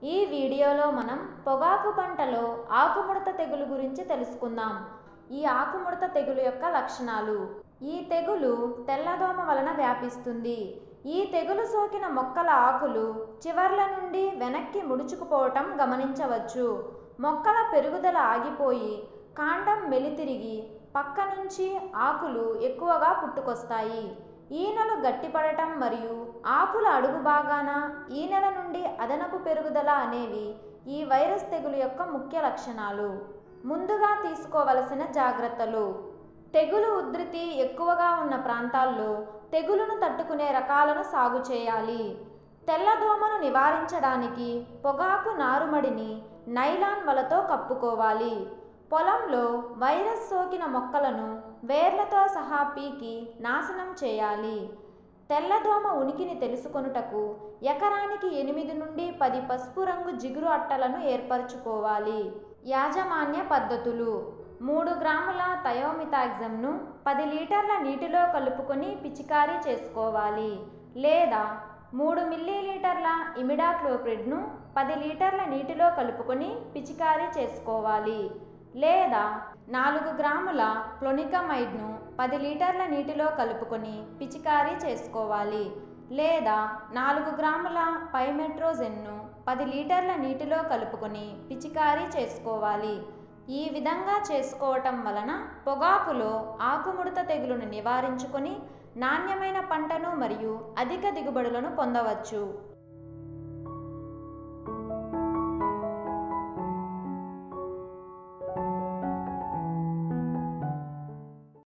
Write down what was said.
ఈ వీడియోలో మనం పొగాకు పంటలో ఆకుముడత తెగులు గురించి తెలుసుకుందాం ఈ ఆకుముడత తెగులు యొక్క లక్షణాలు ఈ తెగులు తెల్లదోమ వలన వ్యాపిస్తుంది ఈ తెగులు సోకిన మొక్కల ఆకులు చివర్ల నుండి వెనక్కి ముడుచుకుపోవటం గమనించవచ్చు మొక్కల పెరుగుదల ఆగిపోయి కాండం మెలితిరిగి పక్క నుంచి ఆకులు ఎక్కువగా పుట్టుకొస్తాయి ఈనెలు గట్టిపడటం మరియు ఆకుల అడుగు భాగాన ఈనెల నుండి అదనపు పెరుగుదల అనేవి ఈ వైరస్ తెగులు యొక్క ముఖ్య లక్షణాలు ముందుగా తీసుకోవలసిన జాగ్రత్తలు తెగులు ఉధృతి ఎక్కువగా ఉన్న ప్రాంతాల్లో తెగులును తట్టుకునే రకాలను సాగు చేయాలి తెల్లదోమను నివారించడానికి పొగాకు నారుమడిని నైలాన్ వలతో కప్పుకోవాలి పొలంలో వైరస్ సోకిన మొక్కలను వేర్లతో సహా పీకి నాశనం చేయాలి తెల్లదోమ ఉనికిని తెలుసుకొనుటకు ఎకరానికి ఎనిమిది నుండి పది పసుపు రంగు జిగురు అట్టలను ఏర్పరచుకోవాలి యాజమాన్య పద్ధతులు మూడు గ్రాముల థయోమితాగ్జమ్ను పది లీటర్ల నీటిలో కలుపుకొని పిచికారీ చేసుకోవాలి లేదా మూడు మిల్లీలీటర్ల ఇమిడాక్లోప్రిడ్ను పది లీటర్ల నీటిలో కలుపుకొని పిచికారీ చేసుకోవాలి లేదా నాలుగు గ్రాముల ప్లొనికమైడ్ను పది లీటర్ల నీటిలో కలుపుకొని పిచికారీ చేసుకోవాలి లేదా నాలుగు గ్రాముల పైమెట్రోజెన్ను పది లీటర్ల నీటిలో కలుపుకొని పిచికారీ చేసుకోవాలి ఈ విధంగా చేసుకోవటం వలన పొగాకులో ఆకుముడత తెగులును నివారించుకొని నాణ్యమైన పంటను మరియు అధిక దిగుబడులను పొందవచ్చు